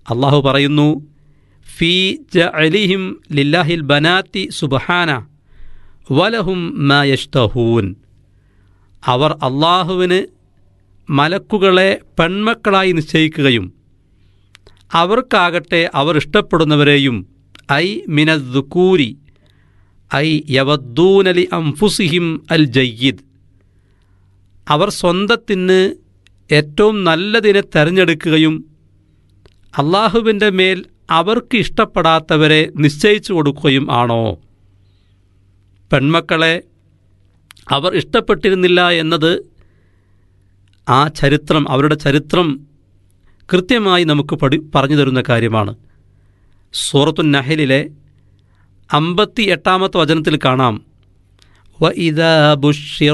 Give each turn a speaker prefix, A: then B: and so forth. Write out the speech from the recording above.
A: അള്ളാഹു പറയുന്നു ഫീ ജഅലിഹിം ലില്ലാഹിൽ ബനാത്തി സുബഹാന വലഹും മാ യഷ്തഹൂൻ അവർ അള്ളാഹുവിന് മലക്കുകളെ പെൺമക്കളായി നിശ്ചയിക്കുകയും അവർക്കാകട്ടെ അവർ ഇഷ്ടപ്പെടുന്നവരെയും ഐ മിനദ്ദുക്കൂരി ഐ യവദ്ദൂനലി അംഫുസിഹിം അൽ ജയ്യിദ് അവർ സ്വന്തത്തിന് ഏറ്റവും നല്ലതിനെ തിരഞ്ഞെടുക്കുകയും അള്ളാഹുവിൻ്റെ മേൽ അവർക്ക് ഇഷ്ടപ്പെടാത്തവരെ നിശ്ചയിച്ചു കൊടുക്കുകയും ആണോ പെൺമക്കളെ അവർ ഇഷ്ടപ്പെട്ടിരുന്നില്ല എന്നത് ആ ചരിത്രം അവരുടെ ചരിത്രം കൃത്യമായി നമുക്ക് പഠി പറഞ്ഞു തരുന്ന കാര്യമാണ് സൂറത്തു നഹലിലെ അമ്പത്തി എട്ടാമത്തെ വചനത്തിൽ കാണാം വ ഇതാ ബുഷിറ